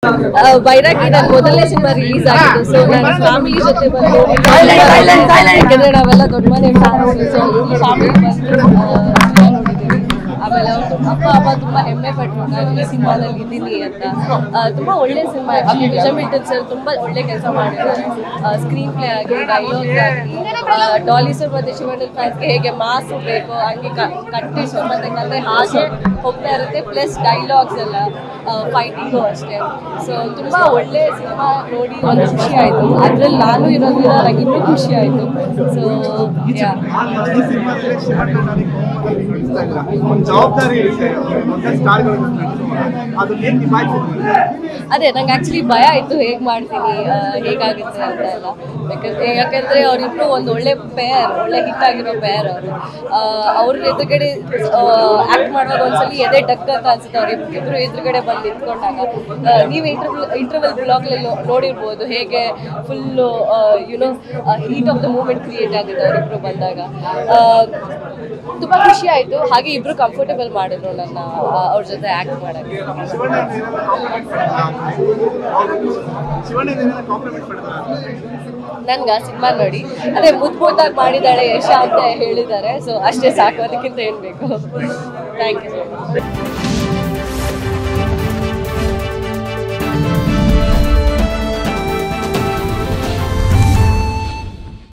ಬೈರಾಗಿ ನನ್ನ ಮೊದಲನೇ cinema release ಆಗಿದ್ದು ಸೊ ನಾನು ಫ್ಯಾಮಿಲಿ ಜೊತೆ ಬಂದು ಯಾಕಂದ್ರೆ ನಾವೆಲ್ಲ ದೊಡ್ಡ ಮನೆ ಫ್ಯಾಮಿಲಿ ಸೊ ಫ್ಯಾಮಿಲಿ ಬಂದು ಆ, ನೋಡಿದ್ದೀವಿ ಆಮೇಲೆ ಅವ್ರು ತುಂಬ ಅಪ್ಪ ಅಮ್ಮ ತುಂಬಾ ಹೆಮ್ಮೆ ಪಟ್ರು ನಾನು ಈ ಸಿನಿಮಾದಲ್ಲಿ ಇದ್ದೀನಿ ಅಂತ ಆ, ತುಂಬಾ ಒಳ್ಳೆ ಸಿನಿಮಾ ಆಗಿ ವಿಜಯ್ ಮಿಲ್ಟನ್ ಸರ್ ತುಂಬಾ ಒಳ್ಳೆ ಕೆಲಸ ಮಾಡಿದ್ದಾರೆ ಸ್ಕ್ರೀನ್ ಪ್ಲೇ ಆಗಿ ಡೈಲಾಗ್ಸ್ ಆಗಿ ಡಾಲಿ ಸರ್ ಮತ್ತೆ ಶಿವಣ್ಣನ್ ಫ್ಯಾನ್ಸ್ಗೆ ಹೇಗೆ ಮಾಸ್ ಬೇಕು ಹಂಗೆ ಕಂಟೆಸ್ಟ್ ಮತ್ತೆ ಕತೆ ಹಾಗೆ ಹೋಗ್ತಾ ಇರುತ್ತೆ ಪ್ಲಸ್ ಡೈಲಾಗ್ಸ್ ಎಲ್ಲ ಫೈಟಿಂಗು ಅಷ್ಟೇ ಸೊ ತುಂಬಾ ಒಳ್ಳೆ ಸಿನಿಮಾ ನೋಡಿ ಒಂದು ಖುಷಿ ಆಯ್ತು ಅದ್ರಲ್ಲಿ ನಾನು ಇರೋದ್ರಿಂದ ನಂಗೆ ಇನ್ನೂ ಖುಷಿ ಆಯ್ತು ಸೊ ಯಾ ಈ ಸಿನಿಮಾದಲ್ಲಿ ಶಿವಣ್ಣನಲ್ಲಿ ಕೋಮಲಲ್ಲಿ ಕಾಣಿಸ್ತಾ ಇಲ್ಲ ಒಂದು ಜವಾಬ್ದಾರಿ ಇರುತ್ತೆ ಮತ್ತೆ ಸ್ಟಾರ್ಗಳು ಅದು ಏನ್ ನಿಭಾಯಿಸಿದ್ರು ಅದೇ ನಂಗೆ ಆಕ್ಚುಲಿ ಭಯ ಆಯ್ತು ಹೇಗ್ ಮಾಡ್ತೀನಿ ಆ, ಹೇಗಾಗುತ್ತೆ ಅಂತ ಎಲ್ಲ ಯಾಕಂದ್ರೆ ಯಾಕಂದ್ರೆ ಅವ್ರಿಬ್ರು ಒಂದು ಒಳ್ಳೆ ಪೇರ್ ಒಳ್ಳೆ ಹಿಟ್ ಆಗಿರೋ ಪೇರ್ ಅವರು ಅವ್ರ ಎದುರುಗಡೆ ಆಕ್ಟ್ ಮಾಡುವಾಗ ಒಂದ್ಸಲಿ ಎದೆ ಡಕ್ ಅಂತ ಅನ್ಸುತ್ತೆ ಅವ್ರ ಇಬ್ರು ಎದುರುಗಡೆ ಬಂದು ನಿಂತ್ಕೊಂಡಾಗ ಆ, ನೀವು ಇಂಟರ್ವಲ್ ಇಂಟರ್ವಲ್ ಬ್ಲಾಗ್ನಲ್ಲಿ ನೋಡಿರ್ಬೋದು ಹೇಗೆ full you know heat of the moment create ಆಗಿದೆ ಅವರಿಬ್ರು ಬಂದಾಗ ಆ, ತುಂಬಾ ಖುಷಿ ಆಯ್ತು ಹಾಗೆ ಇಬ್ರು ಕಂಫರ್ಟೇಬಲ್ ಮಾಡಿದ್ರು ನನ್ನ ಆ, ಅವ್ರ ಜೊತೆ ಆಕ್ಟ್ ಮಾಡಕ್ಕೆ ಶಿವಣ್ಣ ಏನೆಲ್ಲ ಕಾಂಪ್ಲಿಮೆಂಟ್ ಶಿವಣ್ಣ ಏನೆಲ್ಲ ಕಾಂಪ್ಲಿಮೆಂಟ್ ಮಾಡ್ತಾರೆ ನನ್ಗ ಸಿನಿಮಾ ನೋಡಿ ಅದೇ ಮುದ್ ಮುದ್ದಾಗಿ ಮಾಡಿದಾಳೆ ಯಶ ಅಂತ ಹೇಳಿದ್ದಾರೆ ಸೊ ಅಷ್ಟೇ ಸಾಕು ಅದಕ್ಕಿಂತ ಏನ್ ಬೇಕು ಥ್ಯಾಂಕ್ ಯು ಸೊ ಮಚ್